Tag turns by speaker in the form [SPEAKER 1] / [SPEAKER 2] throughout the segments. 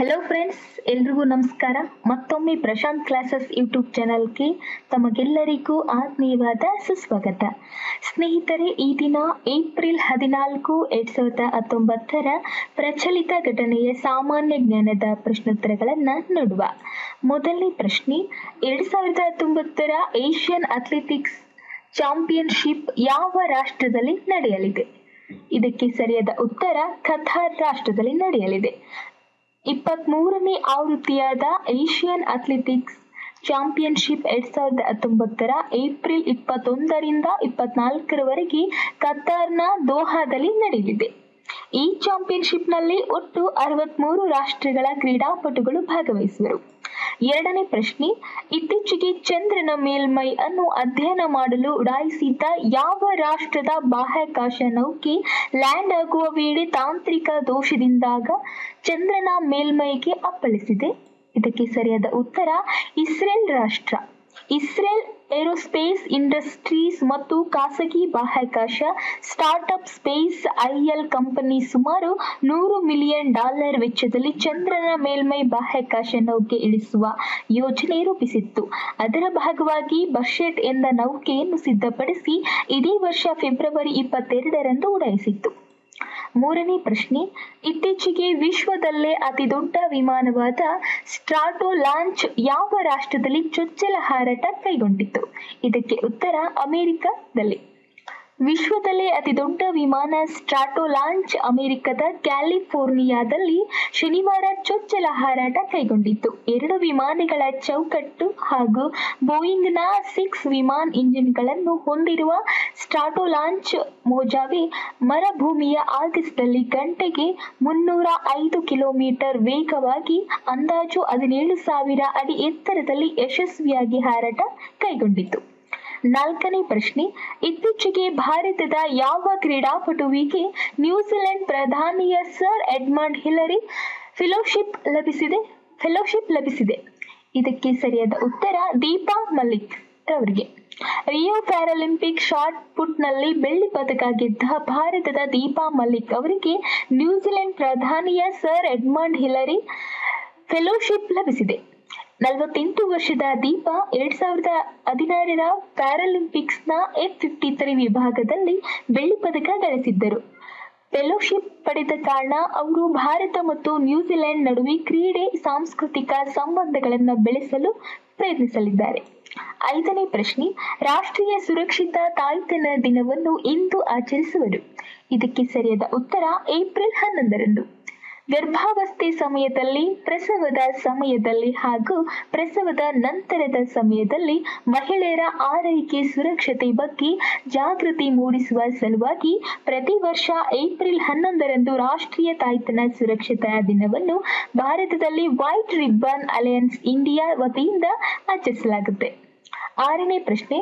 [SPEAKER 1] hello friends ಎಲ್ರಿಗೂ ನಮಸ್ಕಾರ ಮತ್ತೊಮ್ಮೆ ಪ್ರಶಾಂತ್ ಕ್ಲಾಸಸ್ ಯೂಟ್ಯೂಬ್ ಚಾನಲ್ಗೆ ತಮಗೆಲ್ಲರಿಗೂ ಆತ್ಮೀಯವಾದ ಸುಸ್ವಾಗತ ಸ್ನೇಹಿತರೆ ಈ ದಿನ ಏಪ್ರಿಲ್ ಹದಿನಾಲ್ಕು ಎರಡ್ ಸಾವಿರದ ಹತ್ತೊಂಬತ್ತರ ಪ್ರಚಲಿತ ಘಟನೆಯ ಸಾಮಾನ್ಯ ಜ್ಞಾನದ ಪ್ರಶ್ನೋತ್ತರಗಳನ್ನು ನೋಡುವ ಮೊದಲನೇ ಪ್ರಶ್ನೆ ಎರಡ್ ಸಾವಿರದ ಹತ್ತೊಂಬತ್ತರ ಏಷ್ಯನ್ ಅಥ್ಲೆಟಿಕ್ಸ್ ಚಾಂಪಿಯನ್ಶಿಪ್ ಯಾವ ರಾಷ್ಟ್ರದಲ್ಲಿ ನಡೆಯಲಿದೆ ಇದಕ್ಕೆ ಸರಿಯಾದ ಉತ್ತರ ಖತಾರ್ ರಾಷ್ಟ್ರದಲ್ಲಿ ನಡೆಯಲಿದೆ ಇಪ್ಪತ್ಮೂರನೇ ಆವೃತ್ತಿಯಾದ ಏಷ್ಯನ್ ಅಥ್ಲೆಟಿಕ್ಸ್ ಚಾಂಪಿಯನ್ಶಿಪ್ ಎರಡ್ ಸಾವಿರದ ಹತ್ತೊಂಬತ್ತರ ಏಪ್ರಿಲ್ ಇಪ್ಪತ್ತೊಂದರಿಂದ ಇಪ್ಪತ್ನಾಲ್ಕರವರೆಗೆ ಕತಾರ್ನ ದೋಹಾದಲ್ಲಿ ನಡೆಯಲಿದೆ ಈ ಚಾಂಪಿಯನ್ಶಿಪ್ನಲ್ಲಿ ಒಟ್ಟು ಅರವತ್ಮೂರು ರಾಷ್ಟ್ರಗಳ ಕ್ರೀಡಾಪಟುಗಳು ಭಾಗವಹಿಸುವರು ಎರಡನೇ ಪ್ರಶ್ನೆ ಇತ್ತೀಚೆಗೆ ಚಂದ್ರನ ಮೇಲ್ಮೈ ಅನ್ನು ಅಧ್ಯಯನ ಮಾಡಲು ಉಡಾಯಿಸಿದ್ದ ಯಾವ ರಾಷ್ಟ್ರದ ಬಾಹ್ಯಾಕಾಶ ನೌಕೆ ಲ್ಯಾಂಡ್ ಆಗುವ ವೇಳೆ ತಾಂತ್ರಿಕ ದೋಷದಿಂದಾಗ ಚಂದ್ರನ ಮೇಲ್ಮೈಗೆ ಅಪ್ಪಳಿಸಿದೆ ಇದಕ್ಕೆ ಸರಿಯಾದ ಉತ್ತರ ಇಸ್ರೇಲ್ ರಾಷ್ಟ್ರ ಇಸ್ರೇಲ್ ಏರೋಸ್ಪೇಸ್ ಇಂಡಸ್ಟ್ರೀಸ್ ಮತ್ತು ಖಾಸಗಿ ಬಾಹ್ಯಾಕಾಶ ಸ್ಟಾರ್ಟ್ಅಪ್ ಸ್ಪೇಸ್ ಐಎಲ್ ಕಂಪನಿ ಸುಮಾರು ನೂರು ಮಿಲಿಯನ್ ಡಾಲರ್ ವೆಚ್ಚದಲ್ಲಿ ಚಂದ್ರನ ಮೇಲ್ಮೈ ಬಾಹ್ಯಾಕಾಶ ನೌಕೆ ಇಳಿಸುವ ಯೋಜನೆ ರೂಪಿಸಿತ್ತು ಅದರ ಭಾಗವಾಗಿ ಬಶೆಟ್ ಎಂದ ನೌಕೆಯನ್ನು ಸಿದ್ಧಪಡಿಸಿ ಇದೇ ವರ್ಷ ಫೆಬ್ರವರಿ ಇಪ್ಪತ್ತೆರಡರಂದು ಉಡಾಯಿಸಿತ್ತು ಮೂರನೇ ಪ್ರಶ್ನೆ ಇತ್ತೀಚೆಗೆ ವಿಶ್ವದಲ್ಲೇ ಅತಿ ದೊಡ್ಡ ವಿಮಾನವಾದ ಸ್ಟ್ರಾಟೋ ಲಾಂಚ್ ಯಾವ ರಾಷ್ಟ್ರದಲ್ಲಿ ಚೊಚ್ಚಲ ಹಾರಾಟ ಕೈಗೊಂಡಿತು ಇದಕ್ಕೆ ಉತ್ತರ ಅಮೆರಿಕದಲ್ಲಿ ವಿಶ್ವದಲ್ಲೇ ಅತಿ ದೊಡ್ಡ ವಿಮಾನ ಸ್ಟ್ರಾಟೋ ಲಾಂಚ್ ಅಮೆರಿಕದ ಕ್ಯಾಲಿಫೋರ್ನಿಯಾದಲ್ಲಿ ಶನಿವಾರ ಚೊಚ್ಚಲ ಹಾರಾಟ ಕೈಗೊಂಡಿತ್ತು ಎರಡು ವಿಮಾನಗಳ ಚೌಕಟ್ಟು ಹಾಗೂ ಬೋಯಿಂಗ್ನ ಸಿಕ್ಸ್ ವಿಮಾನ ಇಂಜಿನ್ಗಳನ್ನು ಹೊಂದಿರುವ ಸ್ಟ್ರಾಟೋ ಲಾಂಚ್ ಮೋಜಾವೆ ಮರುಭೂಮಿಯ ಆಗಸ್ಟ್ನಲ್ಲಿ ಗಂಟೆಗೆ ಮುನ್ನೂರ ಐದು ಕಿಲೋಮೀಟರ್ ವೇಗವಾಗಿ ಅಂದಾಜು ಹದಿನೇಳು ಸಾವಿರ ಅಡಿ ಎತ್ತರದಲ್ಲಿ ಯಶಸ್ವಿಯಾಗಿ ಹಾರಾಟ ಕೈಗೊಂಡಿತು ನಾಲ್ಕನೇ ಪ್ರಶ್ನೆ ಇತ್ತೀಚೆಗೆ ಭಾರತದ ಯಾವ ಕ್ರೀಡಾಪಟುವಿಗೆ ನ್ಯೂಜಿಲೆಂಡ್ ಪ್ರಧಾನಿಯ ಸರ್ ಎಡ್ಮಂಡ್ ಹಿಲರಿ ಫೆಲೋಶಿಪ್ ಲಭಿಸಿದೆ ಫೆಲೋಶಿಪ್ ಲಭಿಸಿದೆ ಇದಕ್ಕೆ ಸರಿಯಾದ ಉತ್ತರ ದೀಪಾ ಮಲ್ಲಿಕ್ ರವರಿಗೆ ರಿಯೋ ಪ್ಯಾರಾಲಿಂಪಿಕ್ ಶಾರ್ಟ್ ಪುಟ್ನಲ್ಲಿ ಬೆಳ್ಳಿ ಪದಕ ಗೆದ್ದ ಭಾರತದ ದೀಪಾ ಮಲ್ಲಿಕ್ ಅವರಿಗೆ ನ್ಯೂಜಿಲೆಂಡ್ ಪ್ರಧಾನಿಯ ಸರ್ ಎಡ್ಮಂಡ್ ಹಿಲರಿ ಫೆಲೋಶಿಪ್ ಲಭಿಸಿದೆ ನಲವತ್ತೆಂಟು ವರ್ಷದ ದೀಪ ಎರಡ್ ಸಾವಿರದ ಹದಿನಾರರ ಪ್ಯಾರಾಲಿಂಪಿಕ್ಸ್ನ ಎಫ್ ಫಿಫ್ಟಿ ತ್ರೀ ವಿಭಾಗದಲ್ಲಿ ಬೆಳ್ಳಿ ಪದಕ ಗಳಿಸಿದ್ದರು ಫೆಲೋಶಿಪ್ ಪಡೆದ ಕಾರಣ ಅವರು ಭಾರತ ಮತ್ತು ನ್ಯೂಜಿಲೆಂಡ್ ನಡುವೆ ಕ್ರೀಡೆ ಸಾಂಸ್ಕೃತಿಕ ಸಂಬಂಧಗಳನ್ನು ಬೆಳೆಸಲು ಪ್ರಯತ್ನಿಸಲಿದ್ದಾರೆ ಐದನೇ ಪ್ರಶ್ನೆ ರಾಷ್ಟ್ರೀಯ ಸುರಕ್ಷಿತ ತಾಯ್ತನ ದಿನವನ್ನು ಇಂದು ಆಚರಿಸುವರು ಇದಕ್ಕೆ ಸರಿಯಾದ ಉತ್ತರ ಏಪ್ರಿಲ್ ಹನ್ನೊಂದರಂದು ಗರ್ಭಾವಸ್ಥೆ ಸಮಯದಲ್ಲಿ ಪ್ರಸವದ ಸಮಯದಲ್ಲಿ ಹಾಗೂ ಪ್ರಸವದ ನಂತರದ ಸಮಯದಲ್ಲಿ ಮಹಿಳೆಯರ ಆರೈಕೆ ಸುರಕ್ಷತೆ ಬಗ್ಗೆ ಜಾಗೃತಿ ಮೂಡಿಸುವ ಸಲುವಾಗಿ ಪ್ರತಿ ವರ್ಷ ಏಪ್ರಿಲ್ ಹನ್ನೊಂದರಂದು ರಾಷ್ಟ್ರೀಯ ತಾಯ್ತನ ಸುರಕ್ಷತಾ ದಿನವನ್ನು ಭಾರತದಲ್ಲಿ ವೈಟ್ ರಿಬ್ಬನ್ ಅಲಯನ್ಸ್ ಇಂಡಿಯಾ ವತಿಯಿಂದ ಆಚರಿಸಲಾಗುತ್ತೆ ಆರನೇ ಪ್ರಶ್ನೆ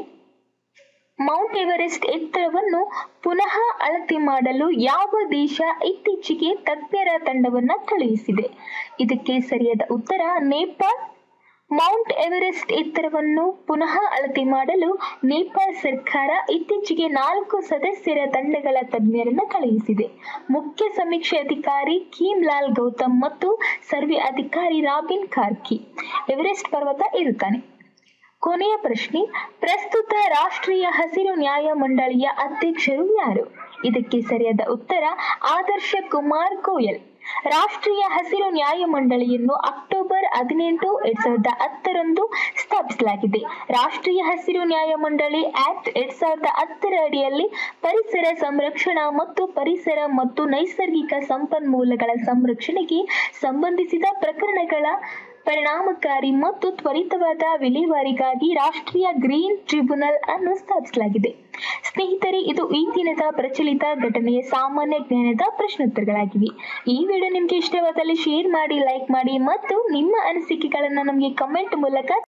[SPEAKER 1] ಮೌಂಟ್ ಎವರೆಸ್ಟ್ ಎತ್ತರವನ್ನು ಪುನಃ ಅಳತೆ ಮಾಡಲು ಯಾವ ದೇಶ ಇತ್ತೀಚೆಗೆ ತಜ್ಞರ ತಂಡವನ್ನು ಕಳುಹಿಸಿದೆ ಇದಕ್ಕೆ ಸರಿಯಾದ ಉತ್ತರ ನೇಪಾಳ್ ಮೌಂಟ್ ಎವರೆಸ್ಟ್ ಎತ್ತರವನ್ನು ಪುನಃ ಅಳತೆ ಮಾಡಲು ನೇಪಾಳ ಸರ್ಕಾರ ಇತ್ತೀಚೆಗೆ ನಾಲ್ಕು ಸದಸ್ಯರ ತಂಡಗಳ ತಜ್ಞರನ್ನು ಕಳುಹಿಸಿದೆ ಮುಖ್ಯ ಸಮೀಕ್ಷೆ ಅಧಿಕಾರಿ ಕೀಮ್ ಲಾಲ್ ಗೌತಮ್ ಮತ್ತು ಸರ್ವೆ ಅಧಿಕಾರಿ ರಾಬಿನ್ ಕಾರ್ಕಿ ಎವರೆಸ್ಟ್ ಪರ್ವತ ಇರುತ್ತಾನೆ ಕೊನೆಯ ಪ್ರಶ್ನೆ ಪ್ರಸ್ತುತ ರಾಷ್ಟ್ರೀಯ ಹಸಿರು ನ್ಯಾಯಮಂಡಳಿಯ ಅಧ್ಯಕ್ಷರು ಯಾರು ಇದಕ್ಕೆ ಸರಿಯಾದ ಉತ್ತರ ಆದರ್ಶ ಕುಮಾರ್ ಗೋಯಲ್ ರಾಷ್ಟ್ರೀಯ ಹಸಿರು ನ್ಯಾಯಮಂಡಳಿಯನ್ನು ಅಕ್ಟೋಬರ್ ಹದಿನೆಂಟು ಎರಡ್ ಸಾವಿರದ ಹತ್ತರಂದು ಸ್ಥಾಪಿಸಲಾಗಿದೆ ರಾಷ್ಟ್ರೀಯ ಹಸಿರು ನ್ಯಾಯಮಂಡಳಿ ಆಕ್ಟ್ ಎರಡ್ ಸಾವಿರದ ಹತ್ತರ ಅಡಿಯಲ್ಲಿ ಪರಿಸರ ಸಂರಕ್ಷಣಾ ಮತ್ತು ಪರಿಸರ ಮತ್ತು ನೈಸರ್ಗಿಕ ಸಂಪನ್ಮೂಲಗಳ ಸಂರಕ್ಷಣೆಗೆ ಸಂಬಂಧಿಸಿದ ಪ್ರಕರಣಗಳ ಪರಿಣಾಮಕಾರಿ ಮತ್ತು ತ್ವರಿತವಾದ ವಿಲೇವಾರಿಗಾಗಿ ರಾಷ್ಟ್ರೀಯ ಗ್ರೀನ್ ಟ್ರಿಬ್ಯುನಲ್ ಅನ್ನು ಸ್ಥಾಪಿಸಲಾಗಿದೆ ಸ್ನೇಹಿತರೆ ಇದು ಈ ದಿನದ ಪ್ರಚಲಿತ ಘಟನೆಯ ಸಾಮಾನ್ಯ ಜ್ಞಾನದ ಪ್ರಶ್ನೋತ್ತರಗಳಾಗಿವೆ ಈ ವಿಡಿಯೋ ನಿಮಗೆ ಇಷ್ಟವಾದಲ್ಲಿ ಶೇರ್ ಮಾಡಿ ಲೈಕ್ ಮಾಡಿ ಮತ್ತು ನಿಮ್ಮ ಅನಿಸಿಕೆಗಳನ್ನು ನಮಗೆ ಕಮೆಂಟ್ ಮೂಲಕ